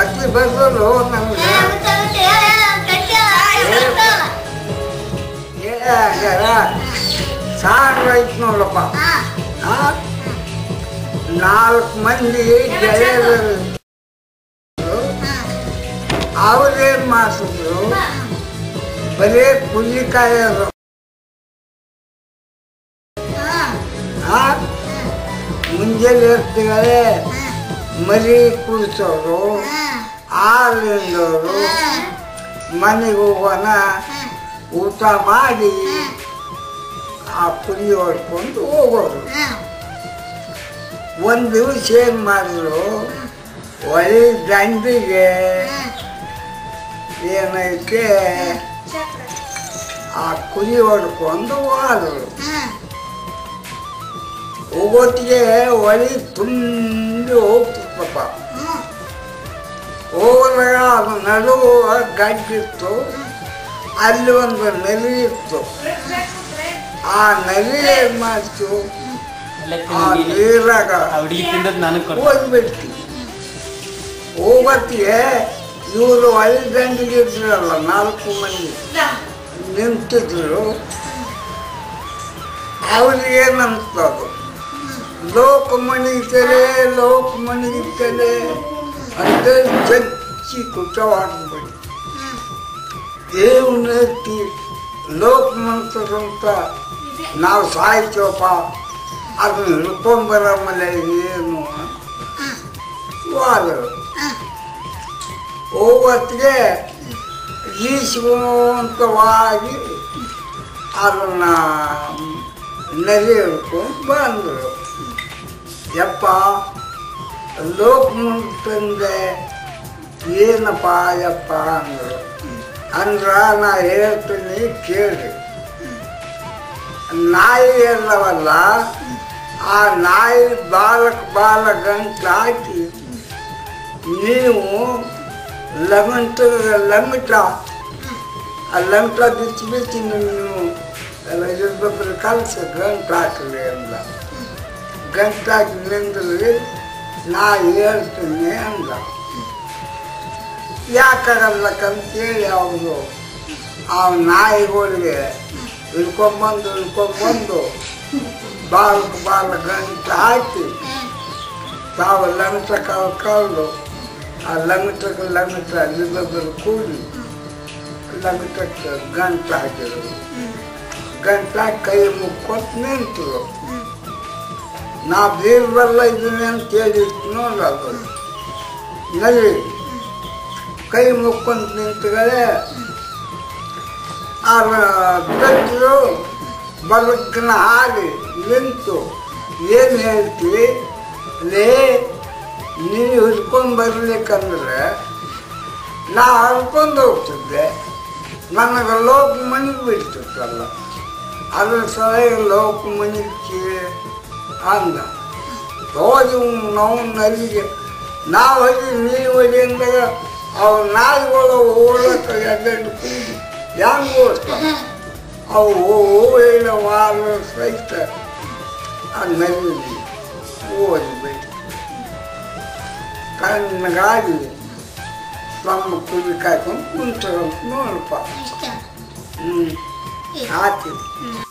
ಕತ್ಲಿ ಬರ್ಸಲು ನಮ್ಗೆ ಸಾರು ಐತ್ ನೋಡಪ್ಪ ಆ? ನಾಲ್ಕು ಮಂದಿ ಗೆಳೆಯರು ಅವ್ರೇನ್ ಮಾಡಿಸಿದ್ರು ಬರೀ ಕುಲ್ಲಿಕಾಯರು ಆ? ಮುಂಜಾನೆ ಹೊತ್ತಿಗೆ ಮರಿ ಕುಡಿಸೋರು ಹಾಲಿಂದವರು ಮನೆಗೆ ಹೋಗೋಣ ಊಟ ಮಾಡಿ ಆ ಪುರಿ ಹೊಡ್ಕೊಂಡು ಹೋಗೋರು ಒಂದು ದಿವಸ ಏನು ಮಾಡಿದ್ರು ಒಳ್ಳೆ ದಂಡಿಗೆ ಏನೈತೆ ಆ ಕುರಿ ಹೊಡ್ಕೊಂಡು ಹೋದ್ರು ಹೋಗೋತ್ತಿಗೆ ಒಳಿ ತುಂಬಿ ಹೋಗ್ತಿತ್ತಪ್ಪ ಹೋದಾಗ ಅದು ನಡುವ ಗಡ್ಡಿತ್ತು ಅಲ್ಲಿ ಒಂದು ನಲಿ ಇತ್ತು ಆ ನಲಿ ಏನ್ ಮಾಡ್ತು ಆ ನೀರಾಗ ಹುಡುಗಿ ತಿಂದದ್ ನನಗೆ ಕೊಟ್ಟು ಹೋಗ್ಬಿಡ್ತೀವಿ ಹೋಗತ್ತಿಗೆ ಇವರು ದಂಡಿಗೆ ಇದ್ರಲ್ಲ ನಾಲ್ಕು ಮಂದಿ ನಿಂತಿದ್ರು ಅವ್ರಿಗೆ ಏನನ್ಸ್ತದು ಲೋಕ ಮಣಿತಲೆ ಲೋಕ ಮಣಿತಲೆ ಅಂತ ಚಚ್ಚಿ ಕುಟವಾಡ್ಬಿಡಿ ದೇವ್ನ ಎತ್ತಿ ಲೋಕ ಮಂತ್ರದಂತ ನಾವು ಸಾಯ್ತೀವಪ್ಪ ಅದನ್ನ ಹಿಡ್ಕೊಂಬರಮಲ್ಲ ಏನು ವಾದರು ಹೋಗೋತ್ತಿಗೆ ಈಸ್ಕೊಂತವಾಗಿ ಅದನ್ನ ನದಿ ಹಿಡ್ಕೊಂಡು ಬಂದರು ಯಪ್ಪ ಲೋಕಮುಂತಂದೆ ಏನಪ್ಪ ಯಪ್ಪ ಅಂದರು ಅಂದ್ರ ನಾ ಹೇಳ್ತೀನಿ ಕೇಳಿ ನಾಯಿ ಎಲ್ಲವಲ್ಲ ಆ ನಾಯಿ ಬಾಲಕ್ ಬಾಲ ಗಂಟು ಹಾಕಿ ನೀವು ಲಮಿಟ ಲಮಿಟ ಆ ಲಮಿಟ ಬಿಚ್ಚಿ ಬಿಚ್ಚಿ ನೀವು ಎಲ್ಲ ಇಬ್ಬೊಬ್ಬರು ಕಲಸ ಗಂಟು ಹಾಕಲಿ ಅಂದ ಗಂಟು ಹಾಕಿ ನಿಂದ್ರಿ ನಾ ಹೇಳ್ತೀನಿ ಅಂದ ಯಾಕಾಗಲ್ಲಕ್ಕಂತೇಳಿ ಅವರು ಆ ನಾಯಿಗಳಿಗೆ ಹಿಡ್ಕೊಂಬಂದು ಹಿಡ್ಕೊಂಬಂದು ಬಾಲಕ್ಕೆ ಬಾಲ ಗಂಟು ಹಾಕಿ ತಾವು ಲಂಟ ಕಳ್ಕೊಂಡು ಆ ಲಂಗಟಕ್ಕೆ ಲಂಗಟ ಇಬ್ಬೊಬ್ಬರು ಕೂಡಿ ಲಂಗಟಕ್ಕೆ ಗಂಟು ಹಾಕಿದ್ರು ಗಂಟು ಹಾಕಿ ಕೈ ಮುಕ್ಕೊಟ್ಟು ನಿಂತರು ನಾ ಬೀರ್ಬಲ್ಲ ಇದನ್ನೇ ಅಂತ ಹೇಳಿತ್ತು ನೋಡೋದು ನಲಿ ಕೈ ಮುಕ್ಕೊಂಡು ನಿಂತುಗಳೇ ಆ ಗಂಟಲು ಬಲಕ್ಕನ ಹಾರಿ ನಿಂತು ಏನು ಹೇಳ್ತೀವಿ ಲೇ ನೀನು ಹಿಡ್ಕೊಂಡು ಬರ್ಲಿಕ್ಕಂದ್ರೆ ನಾ ಹರ್ಕೊಂಡು ಹೋಗ್ತಿದ್ದೆ ನನಗೆ ಲೋಕ ಮನೆಗೆ ಬಿಡ್ತಿತ್ತಲ್ಲ ಅದ್ರ ಸಲಹೆ ಲೋಕ ಮನೆಗೆ ಅಂದ ಹೋಗಿ ನಾವು ನಲ್ಲಿಗೆ ನಾವು ಹೋಗಿ ನೀವು ಹೋಗಿ ಅಂದಾಗ ಅವು ನಾಯಿಗಳು ಓಡಕ್ಕೆ ಎಡ್ಡೆಡ್ಡು ಕೂಡಿ ಹೆಂಗೆ ಓಡ್ತಾವ ಅವು ಓಡಿನ ವಾರ ಸಹಿತ ಆ ನಲ್ಲಿ ಓದಿಬಿಟ್ಟು ಕಣ್ಣಗಾಗಿ ತಮ್ಮ ಕುದಿ ಕಾಯ್ಕೊಂಡು ಕುಂತ ನೋಡಪ್ಪ ಹ್ಞೂ ಆಯ್ತು